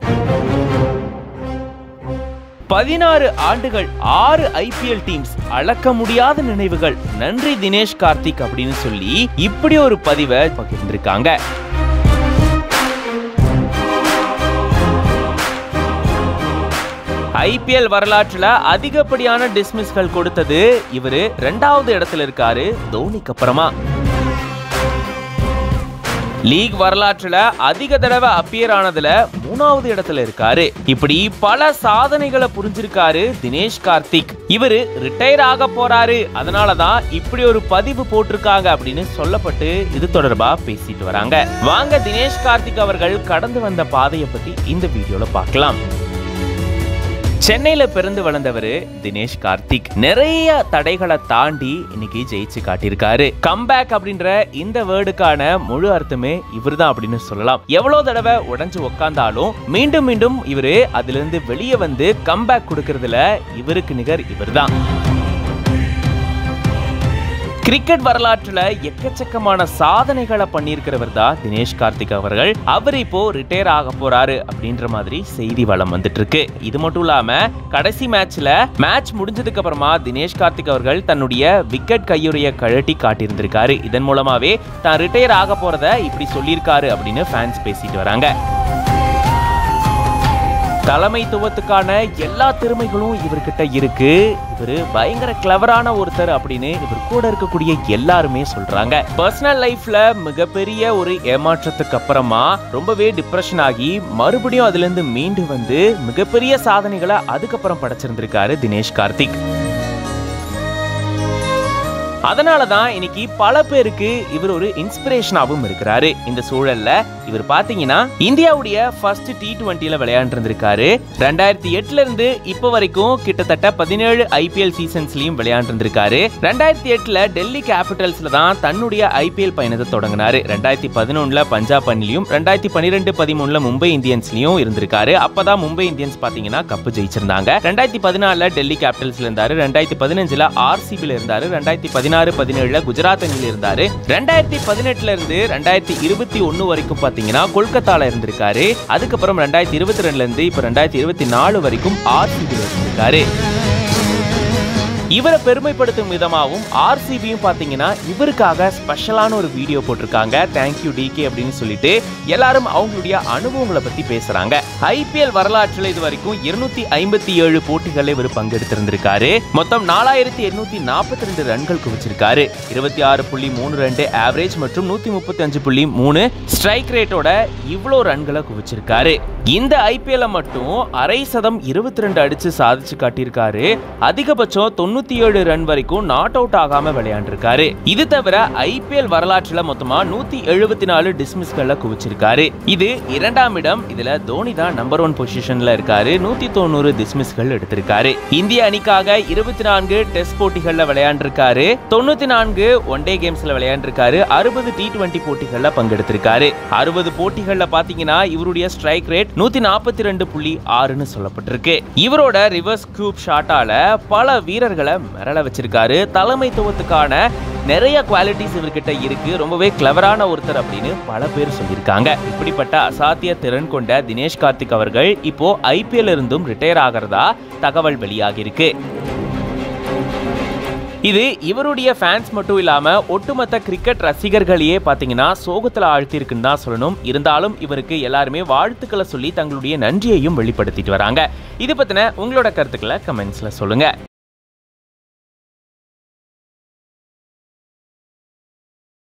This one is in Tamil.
பதினாறு ஆண்டுகள் ஆறு ஐபிஎல் டீம்ஸ் அளக்க முடியாத நினைவுகள் நன்றி தினேஷ் கார்த்திக் அப்படின்னு சொல்லி இப்படி ஒரு பதிவை பகிர்ந்திருக்காங்க ஐபிஎல் வரலாற்றுல அதிகப்படியான டிஸ்மிஸ்கள் கொடுத்தது இவரு ரெண்டாவது இடத்துல இருக்காரு தோனிக்கு அப்புறமா லீக் வரலாற்றுல அதிக தடவை அப்பியர் ஆனதுல மூணாவது இடத்துல இருக்காரு இப்படி பல சாதனைகளை புரிஞ்சிருக்காரு தினேஷ் கார்த்திக் இவரு ரிட்டையர் ஆக போறாரு அதனாலதான் இப்படி ஒரு பதிவு போட்டிருக்காங்க அப்படின்னு சொல்லப்பட்டு இது தொடர்பா பேசிட்டு வராங்க வாங்க தினேஷ் கார்த்திக் அவர்கள் கடந்து வந்த பாதையை பத்தி இந்த வீடியோல பார்க்கலாம் சென்னையில பிறந்து வளர்ந்தவர் தினேஷ் கார்த்திக் நிறைய தடைகளை தாண்டி இன்னைக்கு ஜெயிச்சு காட்டியிருக்காரு கம்பேக் அப்படின்ற இந்த வேர்டுக்கான முழு அர்த்தமே இவர்தான் அப்படின்னு சொல்லலாம் எவ்வளவு தடவை உடைஞ்சு உக்காந்தாலும் மீண்டும் மீண்டும் இவரு அதுல இருந்து வெளியே வந்து கம்பேக் கொடுக்கறதுல இவருக்கு நிகர் இவர்தான் கிரிக்கெட் வரலாற்றுல எக்கச்சக்கமான சாதனைகளை பண்ணியிருக்கிறவர் தான் தினேஷ் கார்த்திக் அவர்கள் அவர் இப்போ ரிட்டையர் ஆக போறாரு அப்படின்ற மாதிரி செய்தி வளம் வந்துட்டு இருக்கு இது மட்டும் இல்லாம கடைசி மேட்ச்ல மேட்ச் முடிஞ்சதுக்கு அப்புறமா தினேஷ் கார்த்திக் அவர்கள் தன்னுடைய விக்கெட் கையுறைய கழட்டி காட்டியிருந்திருக்காரு இதன் மூலமாவே தான் ரிட்டையர் ஆக போறத இப்படி சொல்லியிருக்காரு அப்படின்னு ஃபேன்ஸ் பேசிட்டு வராங்க தலைமைத்துவத்துக்கான எல்லா திறமைகளும் இவர்கிட்ட இருக்கு இவரு பயங்கர கிளவரான ஒருத்தர் அப்படின்னு இவர் கூட இருக்கக்கூடிய எல்லாருமே சொல்றாங்க பர்சனல் லைஃப்ல மிகப்பெரிய ஒரு ஏமாற்றத்துக்கு அப்புறமா ரொம்பவே டிப்ரெஷன் ஆகி மறுபடியும் அதுல இருந்து மீண்டு வந்து மிகப்பெரிய சாதனைகளை அதுக்கப்புறம் படைச்சிருந்திருக்காரு தினேஷ் கார்த்திக் அதனால தான் இன்னைக்கு பல பேருக்கு இவர் ஒரு இன்ஸ்பிரேஷனாகவும் இருக்கிறாரு இந்த சூழல்ல இவர் பாத்தீங்கன்னா இந்தியாவுடைய ஃபர்ஸ்ட் டி டுவெண்ட்டில விளையாண்டிருந்திருக்காரு ரெண்டாயிரத்தி எட்டுல இருந்து இப்போ வரைக்கும் கிட்டத்தட்ட பதினேழு ஐபிஎல் சீசன்ஸ்லயும் விளையாண்டிருந்திருக்காரு ரெண்டாயிரத்தி எட்டுல டெல்லி கேபிட்டல்ஸ்ல தான் தன்னுடைய ஐபிஎல் பயணத்தை தொடங்கினாரு ரெண்டாயிரத்தி பதினொன்னுல பஞ்சாப் அணிலையும் ரெண்டாயிரத்தி பன்னிரெண்டு பதிமூணுல மும்பை இந்தியன்ஸ்லயும் இருந்திருக்காரு அப்பதான் மும்பை இந்தியன்ஸ் பாத்தீங்கன்னா கப்பு ஜெயிச்சிருந்தாங்க ரெண்டாயிரத்தி பதினாலுல டெல்லி கேபிட்டல்ஸ்ல இருந்தாரு ரெண்டாயிரத்தி பதினஞ்சுல ஆர்சிபில இருந்தாரு ரெண்டாயிரத்தி பதினாறு பதினேழுல குஜராத் அணியில இருந்தாரு ரெண்டாயிரத்தி பதினெட்டுல இருந்து ரெண்டாயிரத்தி இருபத்தி ஒன்னு வரைக்கும் பாத்தீங்கன்னா கொல்கத்தால இருந்திருக்காரு அதுக்கப்புறம் ரெண்டாயிரத்தி இருபத்தி ரெண்டுல இருந்து இப்ப ரெண்டாயிரத்தி இருபத்தி நாலு வரைக்கும் ஆர்சிபில இருந்திருக்காரு இவரை பெருமைப்படுத்தும் விதமாகவும் ஆர்சிபியும் பார்த்தீங்கன்னா இவருக்காக ஸ்பெஷலான ஒரு வீடியோ போட்டிருக்காங்க தேங்க்யூ டிகே அப்படின்னு சொல்லிட்டு எல்லாரும் அவங்களுடைய அனுபவங்களை பத்தி பேசுறாங்க ஐபிஎல் வரலாற்றில் இது வரைக்கும் இருநூத்தி ஐம்பத்தி ஏழு போட்டிகளில் இவர் பங்கெடுத்திருந்திருக்காரு மொத்தம் நாலாயிரத்தி எண்ணூத்தி நாற்பத்தி ரெண்டு ரன்கள் குவிச்சிருக்காரு இருபத்தி ஆறு புள்ளி மூணு ரெண்டு ஆவரேஜ் மற்றும் நூத்தி முப்பத்தி அஞ்சு புள்ளி மூணு ஸ்ட்ரைக் ரேட்டோட இவ்வளோ ரன்களை குவிச்சிருக்காரு இந்த ஐபிஎல்ல மட்டும் அரை சதம் இருபத்தி ரெண்டு அடிச்சு சாதிச்சு காட்டியிருக்காரு அதிகபட்சம் தொண்ணூத்தி ஏழு ரன் வரைக்கும் நாட் அவுட் ஆகாம விளையாண்டிருக்காரு இது தவிர ஐபிஎல் வரலாற்றுல மொத்தமா நூத்தி எழுபத்தி நாலு டிஸ்மிஸ்கள்ல குவிச்சிருக்காரு இது இரண்டாம் இடம் இதுல தோனி தான் நம்பர் ஒன் பொசிஷன்ல இருக்காரு நூத்தி தொண்ணூறு டிஸ்மிஸ்கள் எடுத்திருக்காரு இந்திய அணிக்காக இருபத்தி நான்கு டெஸ்ட் போட்டிகள்ல விளையாண்டிருக்காரு தொண்ணூத்தி நான்கு ஒன் டே கேம்ஸ்ல விளையாண்டிருக்காரு அறுபது டி டுவெண்ட்டி போட்டிகள்ல பங்கெடுத்திருக்காரு அறுபது போட்டிகள்ல பாத்தீங்கன்னா இவருடைய ஸ்ட்ரைக் ரேட் நூத்தி நாற்பத்தி ரெண்டு புள்ளி ஆறுன்னு சொல்லப்பட்டிருக்கு இவரோட ரிவர்ஸ் கியூப் ஷாட்டால பல வீரர்களை மிரள வச்சிருக்காரு தலைமைத்துவத்துக்கான நிறைய குவாலிட்டிஸ் இவர்கிட்ட இருக்கு ரொம்பவே கிளவரான ஒருத்தர் அப்படின்னு பல பேர் சொல்லியிருக்காங்க இப்படிப்பட்ட அசாத்திய திறன் கொண்ட தினேஷ் கார்த்திக் அவர்கள் இப்போ ஐபிஎல் இருந்தும் ரிட்டையர் ஆகிறதா தகவல் வெளியாகியிருக்கு இது இவருடைய ஃபேன்ஸ் மட்டும் இல்லாம ஒட்டுமொத்த கிரிக்கெட் ரசிகர்களையே பாத்தீங்கன்னா சோகத்துல ஆழ்த்தியிருக்குன்னு தான் சொல்லணும் இருந்தாலும் இவருக்கு எல்லாருமே வாழ்த்துக்களை சொல்லி தங்களுடைய நன்றியையும் வெளிப்படுத்திட்டு வராங்க இது பத்தின உங்களோட கருத்துக்களை கமெண்ட்ஸ்ல சொல்லுங்க